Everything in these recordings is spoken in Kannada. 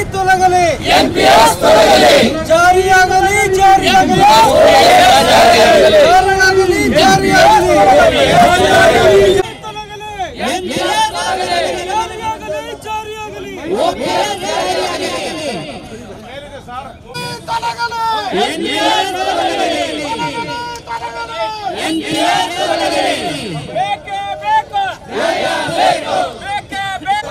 ತೊಲಗಲಿ ಜಾರಿಯಾಗಲಿ ಜಾರಿಯಾಗಲಿ ಜಾರಿಯಾಗಲಿ ಜಾರಿಯಾಗಲಿ ಬೇಕೇ ಬೇಕು ಬೇಕೇ ಬೇಕು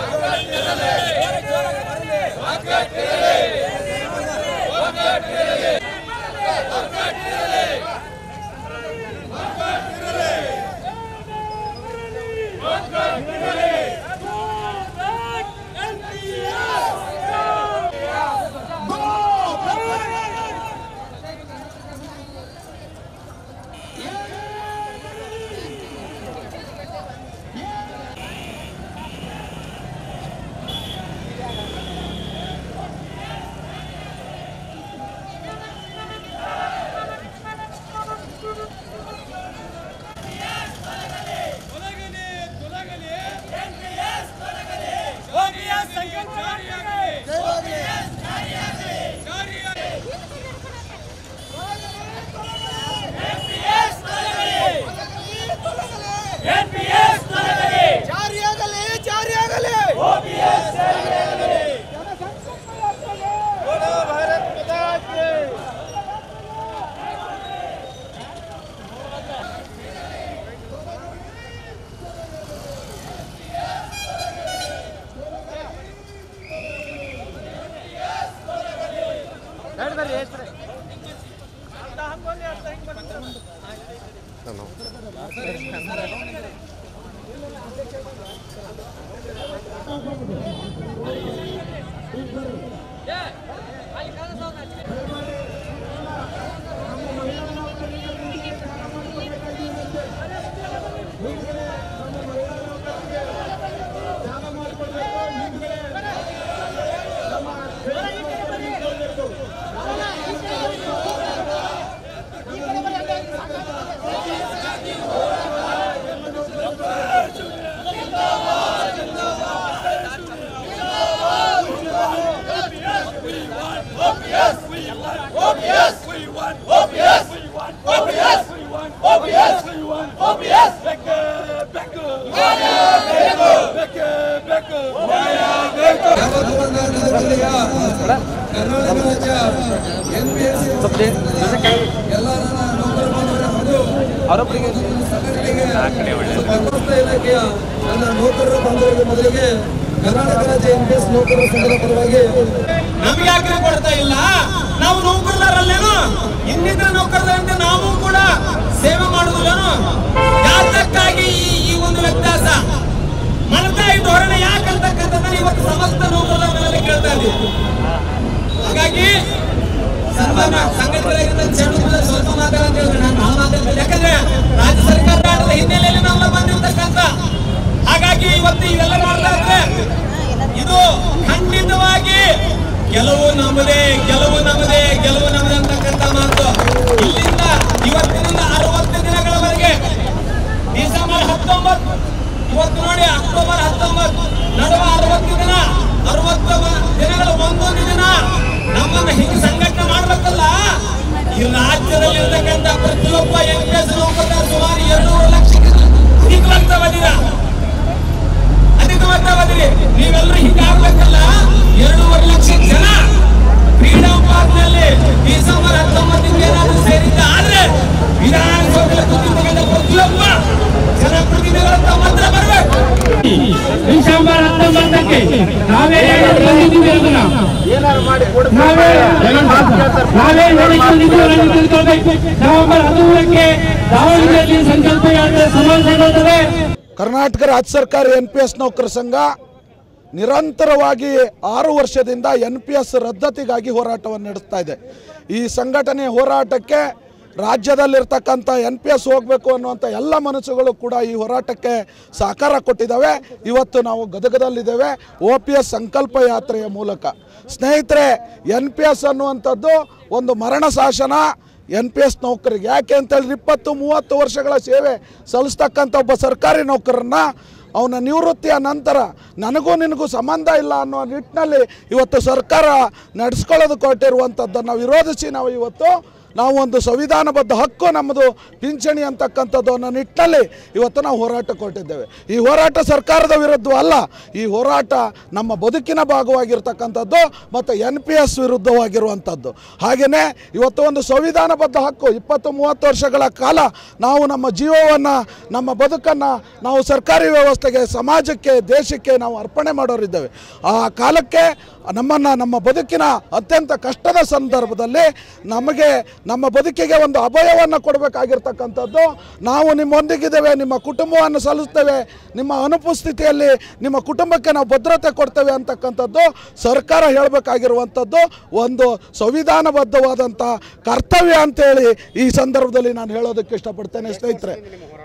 ತೊಲಗಲಿ ತೊಲಗಲಿ OPS ಸಂಖ್ಯೆ ಜಾರಿಯಾಗಲಿ ಜಾರಿಯಾಗಲಿ ಜಾರಿಯಾಗಲಿ ಜಾರಿಯಾಗಲಿ ಕರ್ನಾಟಕ ರಾಜ್ಯ ಎನ್ಪಿಎಸ್ಸಿ ಎಲ್ಲ ನನ್ನ ನೌಕರ ಬಾಂಧವರೇ ಹಾಗೂ ಸಂಘಟನೆಗೆ ಸಂಸ್ಥೆ ಇಲಾಖೆಯ ನನ್ನ ನೌಕರರ ಬಾಂಧವರಿಗೆ ಮೊದಲಿಗೆ ಕರ್ನಾಟಕ ರಾಜ್ಯ ಎನ್ಪಿಎಸ್ ನೌಕರರ ಸಂಘದ ಪರವಾಗಿ ನಮ್ಗೆ ಯಾಕೆ ಕೊಡ್ತಾ ಇಲ್ಲ ನಾವು ನೌಕರರಲ್ಲೇನು ಇನ್ನಿತರ ನೌಕರರಂತೆ ನಾವು ಕೂಡ ಸೇವೆ ಮಾಡುವುದಿಲ್ಲೇನು ಯಾತಕ್ಕಾಗಿ ಈ ಈ ಒಂದು ವ್ಯತ್ಯಾಸ ಮಲತಾಯಿ ಧೋರಣೆ ಯಾಕಂತಕ್ಕಂಥದ್ದನ್ನ ಇವತ್ತು ಸಮಸ್ತ ನೌಕರರ ಮೇಲೆ ಕೇಳ್ತಾ ಇದ್ದೀವಿ ಹಾಗಾಗಿ ಸರ್ವನ ಸಂಘಟನೆಗಳಿಂದ ಚೆಂಡು ಸ್ವಲ್ಪ ಮಾತಾಡಂತ ಹೇಳಿದ್ರೆ ನಾನು ನಾವು ಮಾತಾಡ್ತೀನಿ ಯಾಕಂದ್ರೆ ರಾಜ್ಯ ಸರ್ಕಾರ ಆಟದ ಹಿನ್ನೆಲೆಯಲ್ಲಿ ನಾವು ಬಂದಿರ್ತಕ್ಕಂಥ ಹಾಗಾಗಿ ಇವತ್ತು ಇವೆಲ್ಲ ಮಾಡ್ತಾ ಇದ್ರೆ ಇದು ಖಂಡಿತವಾಗಿ ಗೆಲುವು ನಮ್ಮದೇ ಗೆಲುವು ನಮ್ಮದೇ ಗೆಲುವು ನಮ್ಮದೇ ಅಂತಕ್ಕಂಥ ಮಾತು ಇಲ್ಲಿಂದ ಇವತ್ತಿನಿಂದ ಅರವತ್ತು ದಿನಗಳವರೆಗೆ ಡಿಸೆಂಬರ್ ಹತ್ತೊಂಬತ್ತು ಇವತ್ತು ನೋಡಿ ಅಕ್ಟೋಬರ್ ಹತ್ತೊಂಬತ್ತು ನಡುವ ಅರವತ್ತು ದಿನ ಅರವತ್ತು ದಿನಗಳ ಒಂದೊಂದು ದಿನ ನಮ್ಮನ್ನ ಹಿಂಗೆ ಸಂಘಟನೆ ಮಾಡ್ಬೇಕಲ್ಲ ಈ ರಾಜ್ಯದಲ್ಲಿ ಇರ್ತಕ್ಕಂಥ ಪ್ರತಿಯೊಬ್ಬ ಎಂ ಪಿ ಎಸ್ ನೌಕರರ ಸುಮಾರು ಎರಡೂವರೆ ಲಕ್ಷಕ್ಕೆ ಅಧಿಕವಾಗ್ತಾ ಬಂದಿರ ಅಧಿಕವಾಗ್ತಾ ಬಂದಿರಿ ನೀವೆಲ್ಲರೂ ಹೀಗಾಗ್ಬೇಕಲ್ಲ ಎರಡೂವರೆ ಲಕ್ಷ ಜನ ಫ್ರೀಡಂ ಪಾರ್ಕ್ ನಲ್ಲಿ ಡಿಸೆಂಬರ್ ಹತ್ತೊಂಬತ್ತರಿಂದ ಏನಾದ್ರು ಸೇರಿದ್ದ ಆದ್ರೆ ವಿಧಾನಸೌಧದಲ್ಲಿ ಕೂತಿರ್ತಕ್ಕಂಥ ಪ್ರತಿಯೊಬ್ಬ ಜನಪ್ರತಿನಿಧಿಗಳ ಮಾತ್ರ ಬರ್ಬೇಕು ಡಿಸೆಂಬರ್ ಹತ್ತೊಂಬತ್ತಕ್ಕೆ ನಾವೇ ಬಂದಿದ್ದೀವಿ ಅದನ್ನ ನಾವೇ ನಾವೇ ಹೇಳಿಕೊಂಡಿದ್ದೀವಿ ಅದನ್ನು ತಿಳ್ಕೊಳ್ಬೇಕು ನವೆಂಬರ್ ಹದಿಮೂರಕ್ಕೆ ದಾವಣಗೆರೆಯಲ್ಲಿ ಸಂಕಲ್ಪ ಯಾತ್ರೆ ಸಮಾವೇಶ ನಡೆಯುತ್ತದೆ ಕರ್ನಾಟಕ ರಾಜ್ಯ ಸರ್ಕಾರ ಎನ್ ಪಿ ಎಸ್ ನೌಕರ ಸಂಘ ನಿರಂತರವಾಗಿ ಆರು ವರ್ಷದಿಂದ ಎನ್ ಪಿ ಎಸ್ ರದ್ದತಿಗಾಗಿ ಹೋರಾಟವನ್ನು ನಡೆಸ್ತಾ ಇದೆ ಈ ಸಂಘಟನೆ ಹೋರಾಟಕ್ಕೆ ರಾಜ್ಯದಲ್ಲಿರ್ತಕ್ಕಂಥ ಎನ್ ಪಿ ಎಸ್ ಹೋಗಬೇಕು ಅನ್ನುವಂಥ ಎಲ್ಲ ಮನಸ್ಸುಗಳು ಕೂಡ ಈ ಹೋರಾಟಕ್ಕೆ ಸಹಕಾರ ಕೊಟ್ಟಿದ್ದಾವೆ ಇವತ್ತು ನಾವು ಗದಗದಲ್ಲಿದ್ದೇವೆ ಒ ಪಿ ಎಸ್ ಸಂಕಲ್ಪ ಯಾತ್ರೆಯ ಮೂಲಕ ಸ್ನೇಹಿತರೆ ಎನ್ ಪಿ ಎಸ್ ಅನ್ನುವಂಥದ್ದು ಒಂದು ಮರಣ ಶಾಸನ ಎನ್ ಪಿ ಎಸ್ ನೌಕರಿಗೆ ಯಾಕೆ ಅಂತೇಳಿದ್ರೆ ಇಪ್ಪತ್ತು ಮೂವತ್ತು ವರ್ಷಗಳ ಸೇವೆ ಸಲ್ಲಿಸ್ತಕ್ಕಂಥ ಒಬ್ಬ ಸರ್ಕಾರಿ ನೌಕರನ್ನ ಅವನ ನಿವೃತ್ತಿಯ ನಂತರ ನನಗೂ ನಿನಗೂ ಸಂಬಂಧ ಇಲ್ಲ ಅನ್ನೋ ನಿಟ್ಟಿನಲ್ಲಿ ಇವತ್ತು ಸರ್ಕಾರ ನಡೆಸ್ಕೊಳ್ಳೋದು ಕೊಟ್ಟಿರುವಂಥದ್ದನ್ನು ವಿರೋಧಿಸಿ ನಾವು ಇವತ್ತು ನಾವು ಒಂದು ಸಂವಿಧಾನಬದ್ಧ ಹಕ್ಕು ನಮ್ಮದು ಪಿಂಚಣಿ ಅಂತಕ್ಕಂಥದ್ದು ಅನ್ನೋ ನಿಟ್ಟಿನಲ್ಲಿ ಇವತ್ತು ನಾವು ಹೋರಾಟ ಕೊಟ್ಟಿದ್ದೇವೆ ಈ ಹೋರಾಟ ಸರ್ಕಾರದ ವಿರುದ್ಧ ಅಲ್ಲ ಈ ಹೋರಾಟ ನಮ್ಮ ಬದುಕಿನ ಭಾಗವಾಗಿರ್ತಕ್ಕಂಥದ್ದು ಮತ್ತು ಎನ್ ಪಿ ಎಸ್ ವಿರುದ್ಧವಾಗಿರುವಂಥದ್ದು ಹಾಗೆಯೇ ಇವತ್ತು ಒಂದು ಸಂವಿಧಾನಬದ್ಧ ಹಕ್ಕು ಇಪ್ಪತ್ತು ಮೂವತ್ತು ವರ್ಷಗಳ ಕಾಲ ನಾವು ನಮ್ಮ ಜೀವವನ್ನು ನಮ್ಮ ಬದುಕನ್ನು ನಾವು ಸರ್ಕಾರಿ ವ್ಯವಸ್ಥೆಗೆ ಸಮಾಜಕ್ಕೆ ದೇಶಕ್ಕೆ ನಾವು ಅರ್ಪಣೆ ಮಾಡೋರಿದ್ದೇವೆ ಆ ಕಾಲಕ್ಕೆ ನಮ್ಮನ್ನು ನಮ್ಮ ಬದುಕಿನ ಅತ್ಯಂತ ಕಷ್ಟದ ಸಂದರ್ಭದಲ್ಲಿ ನಮಗೆ ನಮ್ಮ ಬದುಕಿಗೆ ಒಂದು ಅಭಯವನ್ನು ಕೊಡಬೇಕಾಗಿರ್ತಕ್ಕಂಥದ್ದು ನಾವು ನಿಮ್ಮೊಂದಿಗಿದ್ದೇವೆ ನಿಮ್ಮ ಕುಟುಂಬವನ್ನು ಸಲ್ಲಿಸ್ತೇವೆ ನಿಮ್ಮ ಅನುಪಸ್ಥಿತಿಯಲ್ಲಿ ನಿಮ್ಮ ಕುಟುಂಬಕ್ಕೆ ನಾವು ಭದ್ರತೆ ಕೊಡ್ತೇವೆ ಅಂತಕ್ಕಂಥದ್ದು ಸರ್ಕಾರ ಹೇಳಬೇಕಾಗಿರುವಂಥದ್ದು ಒಂದು ಸಂವಿಧಾನಬದ್ಧವಾದಂಥ ಕರ್ತವ್ಯ ಅಂತೇಳಿ ಈ ಸಂದರ್ಭದಲ್ಲಿ ನಾನು ಹೇಳೋದಕ್ಕೆ ಇಷ್ಟಪಡ್ತೇನೆ ಸ್ನೇಹಿತರೆ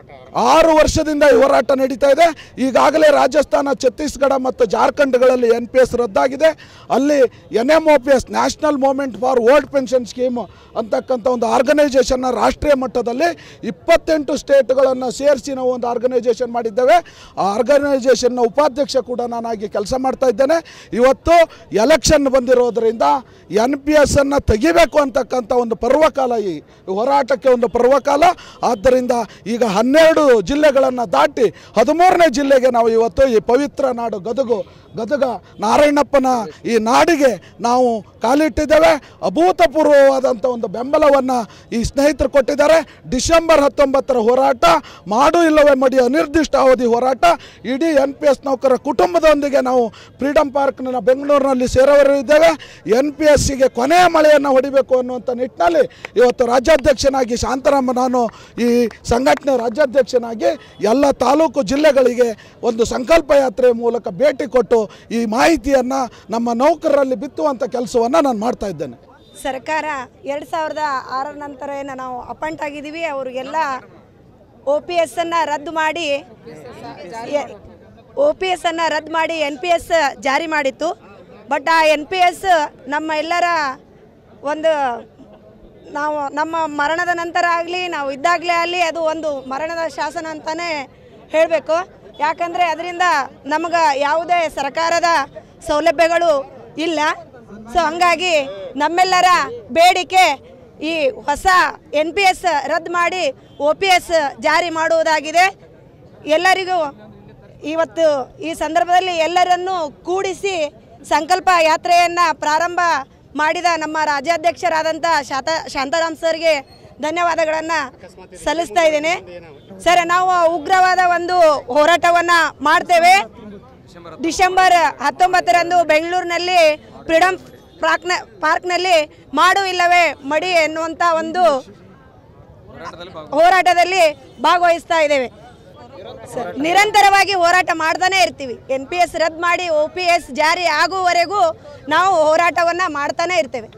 ಆರು ವರ್ಷದಿಂದ ಈ ಹೋರಾಟ ನಡೀತಾ ಇದೆ ಈಗಾಗಲೇ ರಾಜಸ್ಥಾನ ಛತ್ತೀಸ್ಗಢ ಮತ್ತು ಜಾರ್ಖಂಡ್ಗಳಲ್ಲಿ ಎನ್ ಪಿ ಎಸ್ ರದ್ದಾಗಿದೆ ಅಲ್ಲಿ N M O P S national movement for old pension scheme ಅಂತಕ್ಕಂಥ ಒಂದು ಆರ್ಗನೈಸೇಷನ್ನ ರಾಷ್ಟ್ರೀಯ ಮಟ್ಟದಲ್ಲಿ ಇಪ್ಪತ್ತೆಂಟು ಸ್ಟೇಟ್ಗಳನ್ನು ಸೇರಿಸಿ ನಾವು ಒಂದು ಆರ್ಗನೈಸೇಷನ್ ಮಾಡಿದ್ದೇವೆ ಆ ಆರ್ಗನೈಸೇಷನ್ನ ಉಪಾಧ್ಯಕ್ಷ ಕೂಡ ನಾನಾಗಿ ಕೆಲಸ ಮಾಡ್ತಾ ಇದ್ದೇನೆ ಇವತ್ತು ಎಲೆಕ್ಷನ್ ಬಂದಿರೋದ್ರಿಂದ ಎನ್ ಪಿ ಎಸ್ ಅನ್ನು ತೆಗಿಬೇಕು ಅಂತಕ್ಕಂಥ ಒಂದು ಪರ್ವಕಾಲ ಈ ಹೋರಾಟಕ್ಕೆ ಒಂದು ಪರ್ವಕಾಲ ಆದ್ದರಿಂದ ಈಗ ಹನ್ನೆರಡು ಜಿಲ್ಲೆಗಳನ್ನು ದಾಟಿ ಹದಿಮೂರನೇ ಜಿಲ್ಲೆಗೆ ನಾವು ಇವತ್ತು ಈ ಪವಿತ್ರ ನಾಡು ಗದಗು ಗದಗ ನಾರಾಯಣಪ್ಪನ ಈ ನಾಡಿಗೆ ನಾವು ಕಾಲಿಟ್ಟಿದ್ದೇವೆ ಅಭೂತಪೂರ್ವವಾದಂಥ ಒಂದು ಬೆಂಬಲವನ್ನು ಈ ಸ್ನೇಹಿತರು ಕೊಟ್ಟಿದ್ದಾರೆ ಡಿಸೆಂಬರ್ ಹತ್ತೊಂಬತ್ತರ ಹೋರಾಟ ಮಾಡು ಇಲ್ಲವೇ ಮಡಿ ಅನಿರ್ದಿಷ್ಟ ಅವಧಿ ಹೋರಾಟ ಇಡೀ ಎನ್ ಪಿ ಎಸ್ ನೌಕರ ಕುಟುಂಬದೊಂದಿಗೆ ನಾವು ಫ್ರೀಡಮ್ ಪಾರ್ಕ್ನ ಬೆಂಗಳೂರಿನಲ್ಲಿ ಸೇರೋವರು ಇದ್ದೇವೆ ಎನ್ ಪಿ ಎಸ್ಸಿಗೆ ಕೊನೆಯ ಮಳೆಯನ್ನು ಹೊಡಿಬೇಕು ಅನ್ನುವಂಥ ನಿಟ್ಟಿನಲ್ಲಿ ಇವತ್ತು ರಾಜ್ಯಾಧ್ಯಕ್ಷನಾಗಿ ಶಾಂತರಾಮ ನಾನು ಈ ಸಂಘಟನೆ ರಾಜ್ಯಾಧ್ಯಕ್ಷನಾಗಿ ಎಲ್ಲ ತಾಲೂಕು ಜಿಲ್ಲೆಗಳಿಗೆ ಒಂದು ಸಂಕಲ್ಪ ಯಾತ್ರೆ ಮೂಲಕ ಭೇಟಿ ಕೊಟ್ಟು ಈ ಮಾಹಿತಿಯನ್ನು ನಮ್ಮ ನೌಕರರಲ್ಲಿ ಬಿತ್ತುವಂಥ ಕೆಲಸವನ್ನು ನಾನು ಮಾಡ್ತಾ ಇದ್ದೇನೆ ಸರ್ಕಾರ ಎರಡು ಸಾವಿರದ ಆರರ ನಂತರ ಏನು ನಾವು ಅಪಾಯಿಂಟ್ ಆಗಿದ್ದೀವಿ ಅವ್ರಿಗೆಲ್ಲ ಒ ಪಿ ಎಸ್ ಅನ್ನು ರದ್ದು ಮಾಡಿ ಒ ಪಿ ಎಸ್ ಅನ್ನು ರದ್ದು ಮಾಡಿ ಎನ್ ಪಿ ಎಸ್ ಜಾರಿ ಮಾಡಿತ್ತು ಬಟ್ ಆ ಎನ್ ಪಿ ಎಸ್ ನಮ್ಮ ಎಲ್ಲರ ಒಂದು ನಾವು ನಮ್ಮ ಮರಣದ ನಂತರ ಆಗಲಿ ನಾವು ಇದ್ದಾಗಲೇ ಆಗಲಿ ಅದು ಒಂದು ಮರಣದ ಶಾಸನ ಅಂತಲೇ ಹೇಳಬೇಕು ಯಾಕಂದರೆ ಅದರಿಂದ ನಮಗೆ ಯಾವುದೇ ಸರ್ಕಾರದ ಸೌಲಭ್ಯಗಳು ಇಲ್ಲ ಸೊ ಹಂಗಾಗಿ ನಮ್ಮೆಲ್ಲರ ಬೇಡಿಕೆ ಈ ಹೊಸ ಎನ್ ಪಿ ಎಸ್ ರದ್ದು ಮಾಡಿ ಒ ಪಿ ಎಸ್ ಜಾರಿ ಮಾಡುವುದಾಗಿದೆ ಎಲ್ಲರಿಗೂ ಇವತ್ತು ಈ ಸಂದರ್ಭದಲ್ಲಿ ಎಲ್ಲರನ್ನೂ ಕೂಡಿಸಿ ಸಂಕಲ್ಪ ಯಾತ್ರೆಯನ್ನು ಪ್ರಾರಂಭ ಮಾಡಿದ ನಮ್ಮ ರಾಜ್ಯಾಧ್ಯಕ್ಷರಾದಂಥ ಶಾತ ಶಾಂತಾರಾಮ್ ಸರ್ಗೆ ಧನ್ಯವಾದಗಳನ್ನು ಸಲ್ಲಿಸ್ತಾ ಇದ್ದೇನೆ ಸರ್ ನಾವು ಉಗ್ರವಾದ ಒಂದು ಹೋರಾಟವನ್ನು ಮಾಡ್ತೇವೆ ಡಿಸೆಂಬರ್ ಹತ್ತೊಂಬತ್ತರಂದು ಬೆಂಗಳೂರಿನಲ್ಲಿ ಫ್ರೀಡಮ್ ಪಾರ್ಕ್ನ ಪಾರ್ಕ್ನಲ್ಲಿ ಮಾಡು ಇಲ್ಲವೇ ಮಡಿ ಎನ್ನುವಂಥ ಒಂದು ಹೋರಾಟದಲ್ಲಿ ಭಾಗವಹಿಸ್ತಾ ಇದ್ದೇವೆ ಸರ್, ನಿರಂತರವಾಗಿ ಹೋರಾಟ ಮಾಡ್ತಾನೆ ಇರ್ತೀವಿ ಎನ್ ಪಿ ಎಸ್ ರದ್ದು ಮಾಡಿ ಒ ಪಿ ಎಸ್ ಜಾರಿ ಆಗುವವರೆಗೂ ನಾವು ಹೋರಾಟವನ್ನು ಮಾಡ್ತಾನೆ ಇರ್ತೇವೆ